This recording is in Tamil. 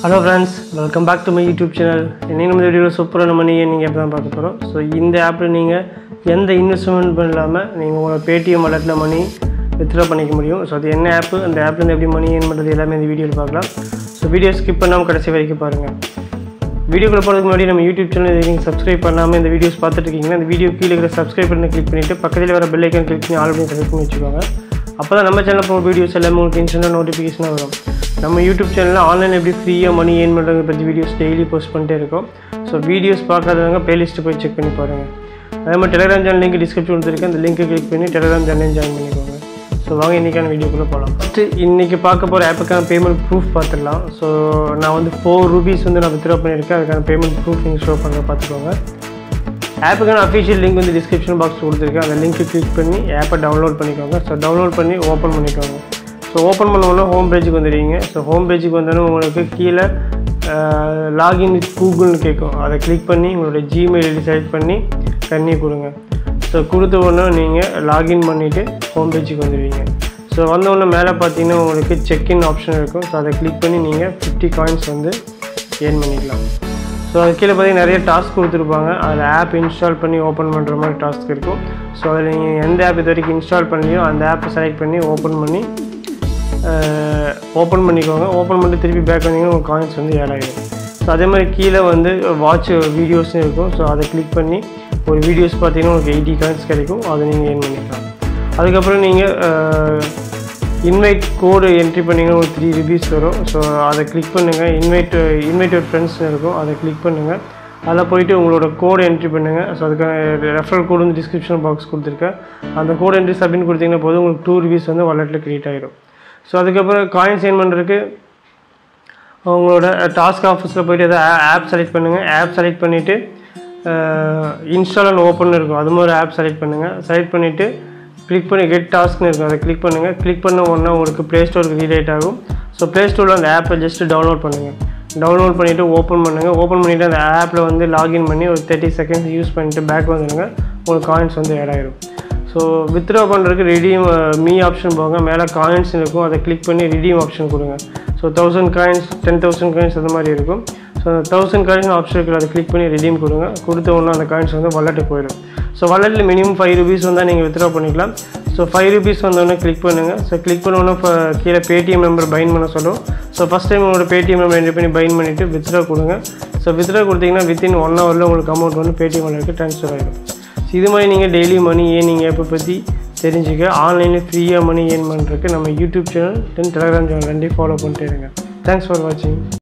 hello friends welcome back to my YouTube channel இன்னைக்கு நம்ம வீடியோவில் சூப்பரான மணி நீங்கள் எப்போ தான் பார்க்க போகிறோம் ஸோ இந்த ஆப்பில் நீங்கள் எந்த இன்வெஸ்ட்மெண்ட் இல்லாமல் நீங்கள் உங்களோட பேடிஎம் வாலெட்டில் மணி வித்ட்ரா பண்ணிக்க முடியும் ஸோ அது என்ன ஆப்பு அந்த ஆப்லேருந்து எப்படி மணி ஏன் பண்ணுறது எல்லாமே இந்த வீடியோவில் பார்க்கலாம் ஸோ வீடியோ ஸ்கிப் பண்ணாமல் கடைசி வரைக்கும் பாருங்கள் வீடியோக்குள்ள போகிறதுக்கு முன்னாடி நம்ம யூடியூப் சேனல் இதை நீங்கள் சப்ஸ்கிரைப் பண்ணாமல் இந்த வீடியோஸ் பார்த்துட்டு இருக்கீங்கன்னா இந்த வீடியோ கீழே இருக்கிற சப்ஸ்கிரைப் பண்ணி கிளிக் பண்ணிவிட்டு பக்கத்தில் வர பெல் ஐக்கன் கிளிக் பண்ணி ஆல்ரெடி செலக்ட் பண்ணி வச்சுக்கோங்க அப்போ தான் நம்ம சேனல் போகிற வீடியோஸ் எல்லாமே உங்களுக்கு இன்ஸ்டன்டாக நோட்டிஃபிகேஷனாக வரும் நம்ம யூடியூப் சேனலில் ஆன்லைன் எப்படி ஃப்ரீயாக மணி ஏர்ன் பண்ணுறது பற்றி வீடியோஸ் டெய்லி போஸ்ட் பண்ணிட்டே இருக்கோம் ஸோ வீடியோஸ் பார்க்காதவங்க பிளேலிஸ்ட்டு போய் செக் பண்ணி பாருங்கள் அதே மாதிரி டெலிகிராம் சேனல் லிங்க் டிஸ்கிரிப்ஷன் கொடுத்துருக்கேன் அந்த லிங்க்கை கிளிக் பண்ணி டெலிகிராம் சேனலையும் ஜாயின் பண்ணிக்கோங்க ஸோ வாங்க இன்றைக்கான வீடியோக்குள்ளே போகலாம் ஃபஸ்ட்டு இன்றைக்கி பார்க்க போகிற ஆப்புக்கான பேமெண்ட் ப்ரூஃப் பார்த்துடலாம் ஸோ நான் வந்து ஃபோர் ருபீஸ் வந்து நான் வித்ரா பண்ணியிருக்கேன் அதுக்கான பேமெண்ட் ப்ரூஃப் நீங்கள் ஷோ பண்ணுற பார்த்துக்கோங்க ஆப்புக்கான அஃபிஷியல் லிங்க் வந்து டிஸ்கிரிப்ஷன் பாக்ஸ் கொடுத்துருக்கேன் அந்த லிங்க்கை கிளிக் பண்ணி ஆப்பை டவுன்லோட் பண்ணிக்கோங்க ஸோ டவுன்லோட் பண்ணி ஓப்பன் பண்ணிக்கோங்க ஸோ ஓப்பன் பண்ணோன்னா ஹோம் பேஜுக்கு வந்துடுவீங்க ஸோ ஹோம் பேஜுக்கு வந்தோன்னே உங்களுக்கு கீழே லாகின் வித் கூகுள்னு கேட்கும் அதை கிளிக் பண்ணி உங்களோட ஜிமெயில் ஐடி செலக்ட் பண்ணி கண்ணி கொடுங்க ஸோ கொடுத்த உடனே நீங்கள் லாகின் பண்ணிவிட்டு ஹோம் பேஜுக்கு வந்துடுவீங்க ஸோ வந்தவுடனே மேலே பார்த்தீங்கன்னா உங்களுக்கு செக்இன் ஆப்ஷன் இருக்கும் ஸோ அதை கிளிக் பண்ணி நீங்கள் ஃபிஃப்டி காயின்ஸ் வந்து ஏர்ன் பண்ணிக்கலாம் ஸோ அது கீழே பார்த்தீங்கன்னா நிறைய டாஸ்க் கொடுத்துருப்பாங்க அதில் ஆப் இன்ஸ்டால் பண்ணி ஓப்பன் பண்ணுற மாதிரி டாஸ்க் இருக்கும் ஸோ அதில் நீங்கள் எந்த ஆப் இது வரைக்கும் இன்ஸ்டால் பண்ணலையோ அந்த ஆப்பை செலக்ட் பண்ணி ஓப்பன் பண்ணி ஓப்பன் பண்ணிக்கோங்க ஓப்பன் பண்ணி திருப்பி பேக் வந்தீங்கன்னா உங்கள் காயின்ஸ் வந்து ஏட் ஆகிடும் ஸோ அதே மாதிரி கீழே வந்து வாட்ச் வீடியோஸும் இருக்கும் ஸோ அதை கிளிக் பண்ணி ஒரு வீடியோஸ் பார்த்தீங்கன்னா உங்களுக்கு எயிட்டி காயின்ஸ் கிடைக்கும் அதை நீங்கள் ஏர்ன் பண்ணிக்கலாம் அதுக்கப்புறம் நீங்கள் இன்வைட் கோடு என்ட்ரி பண்ணிங்கன்னா ஒரு த்ரீ ருபீஸ் வரும் ஸோ அதை கிளிக் பண்ணுங்கள் இன்வைட் இன்வைட் ஃப்ரெண்ட்ஸ்னு இருக்கும் அதை கிளிக் பண்ணுங்கள் அதில் போயிட்டு உங்களோட கோடு என்ட்ரி பண்ணுங்கள் ஸோ அதுக்கான ரெஃபரல் கோடு வந்து டிஸ்கிரிப்ஷன் பாக்ஸ் கொடுத்துருக்கேன் அந்த கோடு என்ட்ரி சப்மிட் கொடுத்தீங்கன்னா போதும் உங்களுக்கு டூ ருபீஸ் வந்து வாலெட்டில் கிரியேட் ஆகிடும் ஸோ அதுக்கப்புறம் காயின்ஸ் ஏர்ன் பண்ணுறதுக்கு உங்களோட டாஸ்க் ஆஃபீஸில் போயிட்டு எதாவது ஆப் செலக்ட் பண்ணுங்கள் ஆப் செலக்ட் பண்ணிவிட்டு இன்ஸ்டால் அண்ட் ஓப்பன் இருக்கும் அது மாதிரி ஆப் செலக்ட் பண்ணுங்கள் செலக்ட் பண்ணிவிட்டு கிளிக் பண்ணி கெட் டாஸ்க்னு இருக்கும் அதை கிளிக் பண்ணுங்கள் கிளிக் பண்ண உடனே உங்களுக்கு ப்ளே ஸ்டோருக்கு ரீலேட் ஆகும் ஸோ ப்ளே ஸ்டோரில் அந்த ஆப்பை ஜஸ்ட்டு டவுன்லோட் பண்ணுங்கள் டவுன்லோட் பண்ணிவிட்டு ஓப்பன் பண்ணுங்கள் ஓப்பன் பண்ணிவிட்டு அந்த ஆப்பில் வந்து லாகின் பண்ணி ஒரு தேர்ட்டி செகண்ட்ஸ் யூஸ் பண்ணிவிட்டு பேக் வந்துடுங்க உங்களுக்கு காயின்ஸ் வந்து ஆட் ஆயிடும் ஸோ வித்ட்ரா பண்ணுறதுக்கு ரெடீம் மீ ஆப்ஷன் போங்க மேலே காயின்ஸ் இருக்கும் அதை கிளிக் பண்ணி ரெடீம் ஆப்ஷன் கொடுங்க so thousand coins ten thousand coins அந்த மாதிரி இருக்கும் ஸோ அந்த தௌசண்ட் காயின்ஸ் ஆப்ஷன் இருக்குது அதை கிளிக் பண்ணி ரெடீம் கொடுங்க கொடுத்த உடனே அந்த காயின்ஸ் வந்து வாலெட்டுக்கு போயிடும் ஸோ வாலெட்டில் மினிமம் ஃபைவ் ருபீஸ் வந்தால் நீங்கள் வித்ட்ரா பண்ணிக்கலாம் ஸோ ஃபைவ் ருபீஸ் வந்தோடனே கிளிக் பண்ணுங்கள் ஸோ கிளிக் பண்ணோன்னே இப்போ கீழே பேடிஎம் நம்பர் பைன் பண்ண சொல்லும் ஸோ ஃபஸ்ட் டைம் உங்களோட பேடிஎம் நம்பர் என்ட்ரி பண்ணி பைன் பண்ணிவிட்டு வித்ட்ரா கொடுங்க ஸோ வித்ட்ரா கொடுத்தீங்கன்னா வித்தின் ஒன் ஹவரில் உங்களுக்கு அமௌண்ட் வந்து பேடிஎம் வாலெட்டுக்கு ட்ரான்ஸ்ஃபர் ஆகிடும் இது மாதிரி நீங்கள் டெய்லி மணி ஏன் நீங்கள் எப்போ பற்றி தெரிஞ்சுக்க ஆன்லைனில் ஃப்ரீயாக மணி ஏர்ன் பண்ணுறதுக்கு நம்ம YouTube channel then Telegram channel ரெண்டையும் ஃபாலோ பண்ணிட்டே இருங்க தேங்க்ஸ் ஃபார் வாட்சிங்